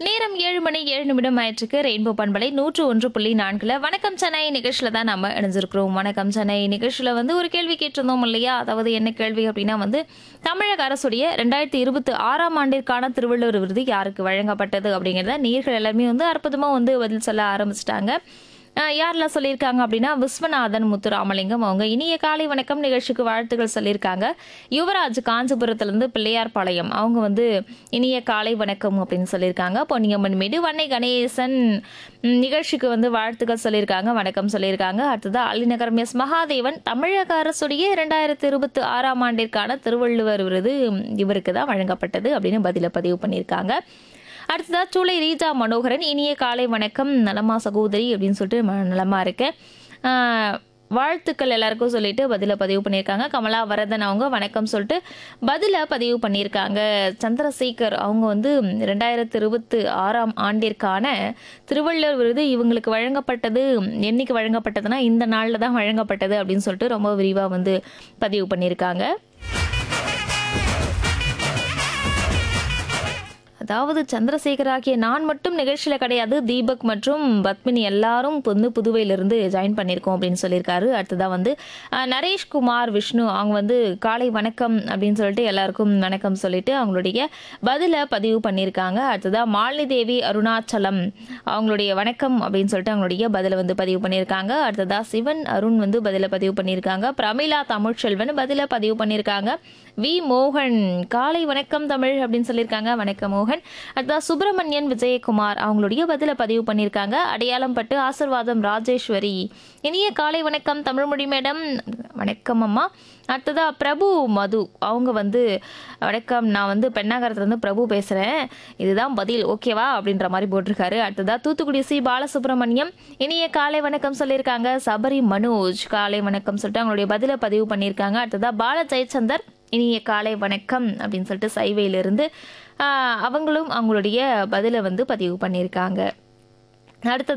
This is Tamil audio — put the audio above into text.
நேரம் ஏழு மணி ஏழு நிமிடம் ஆயிற்றுக்கு ரெயின்போ பண்பலை நூற்று ஒன்று புள்ளி நான்குல வணக்கம் சென்னை நிகழ்ச்சியில தான் நம்ம இணைஞ்சிருக்கிறோம் வணக்கம் சென்னை நிகழ்ச்சியில வந்து ஒரு கேள்வி கேட்டிருந்தோம் இல்லையா அதாவது என்ன கேள்வி அப்படின்னா வந்து தமிழக அரசுடைய ரெண்டாயிரத்தி இருபத்தி ஆறாம் ஆண்டிற்கான திருவள்ளுவர் விருது யாருக்கு வழங்கப்பட்டது அப்படிங்கிறத நீர்கள் எல்லாருமே வந்து அற்புதமா வந்து பதில் சொல்ல ஆரம்பிச்சிட்டாங்க அஹ் யாரெல்லாம் சொல்லியிருக்காங்க அப்படின்னா விஸ்வநாதன் முத்துராமலிங்கம் அவங்க இனிய காலை வணக்கம் நிகழ்ச்சிக்கு வாழ்த்துக்கள் சொல்லியிருக்காங்க யுவராஜ் காஞ்சிபுரத்துலேருந்து பிள்ளையார்பாளையம் அவங்க வந்து இனிய காலை வணக்கம் அப்படின்னு சொல்லியிருக்காங்க பொன்னியம்மன் மீது வன்னை கணேசன் ம், நிகழ்ச்சிக்கு வந்து வாழ்த்துக்கள் சொல்லியிருக்காங்க வணக்கம் சொல்லியிருக்காங்க அடுத்தது அலிநகரம் எஸ் மகாதேவன் தமிழக அரசுடைய இரண்டாயிரத்தி இருபத்தி ஆறாம் ஆண்டிற்கான திருவள்ளுவர் விருது இவருக்கு தான் வழங்கப்பட்டது அப்படின்னு பதில பதிவு பண்ணியிருக்காங்க அடுத்ததா சூளை ரீஜா மனோகரன் இனிய காலை வணக்கம் நலமா சகோதரி அப்படின்னு சொல்லிட்டு ம- நலமா இருக்கேன் ஆஹ், வாழ்த்துக்கள் எல்லாருக்கும் சொல்லிட்டு பதில பதிவு பண்ணியிருக்காங்க கமலா வரதன் அவங்க வணக்கம் சொல்லிட்டு பதில பதிவு பண்ணியிருக்காங்க சந்திரசேகர் அவங்க வந்து ரெண்டாயிரத்தி இருபத்தி ஆறாம் ஆண்டிற்கான திருவள்ளுவர் விருது இவங்களுக்கு வழங்கப்பட்டது என்னைக்கு வழங்கப்பட்டதுன்னா இந்த நாளில் தான் வழங்கப்பட்டது அப்படின்னு சொல்லிட்டு ரொம்ப விரிவாக வந்து பதிவு பண்ணியிருக்காங்க அதாவது சந்திரசேகர் ஆகிய நான் மட்டும் நிகழ்ச்சியில் கிடையாது தீபக் மற்றும் பத்மினி எல்லாரும் வந்து புதுவையிலிருந்து ஜாயின் பண்ணியிருக்கோம் அப்படின்னு சொல்லியிருக்காரு அடுத்ததாக வந்து அஹ், நரேஷ்குமார் விஷ்ணு அவங்க வந்து காலை வணக்கம் அப்படின்னு சொல்லிட்டு எல்லாருக்கும் வணக்கம் சொல்லிட்டு அவங்களுடைய பதிலை பதிவு பண்ணியிருக்காங்க அடுத்ததாக மாலினி தேவி அருணாச்சலம் அவங்களுடைய வணக்கம் அப்படின்னு சொல்லிட்டு அவங்களுடைய பதிலை வந்து பதிவு பண்ணியிருக்காங்க அடுத்ததாக சிவன் அருண் வந்து பதிலை பதிவு பண்ணியிருக்காங்க பிரமிளா தமிழ்ச்செல்வன் பதிலை பதிவு பண்ணியிருக்காங்க வி மோகன் காலை வணக்கம் தமிழ் அப்படின்னு சொல்லியிருக்காங்க வணக்கம் மோகன் அடுத்தா சுப்பிரமணியன் விஜயகுமார் அவங்களுடைய பதில பதிவு பண்ணியிருக்காங்க அடையாளம் பட்டு ஆசிர்வாதம் ராஜேஸ்வரி இனிய காலை வணக்கம் தமிழ்மொழி மேடம் வணக்கம் அம்மா அடுத்ததா பிரபு மது அவங்க வந்து வணக்கம் நான் வந்து பெண்ணாகரத்துலேருந்து பிரபு பேசுகிறேன் இதுதான் பதில் ஓகேவா அப்படின்ற மாதிரி போட்டிருக்காரு அடுத்ததா தூத்துக்குடி சி பாலசுப்ரமணியம் இனிய காலை வணக்கம் சொல்லியிருக்காங்க சபரி மனோஜ் காலை வணக்கம் சொல்லிட்டு அவங்களுடைய பதிலை பதிவு பண்ணியிருக்காங்க அடுத்ததா பால ஜெயச்சந்தர் இனிய காலை வணக்கம் அப்படின்னு சொல்லிட்டு சைவையிலிருந்து ஆஹ், அவங்களும் அவங்களுடைய பதிலை வந்து பதிவு பண்ணியிருக்காங்க அடுத்தது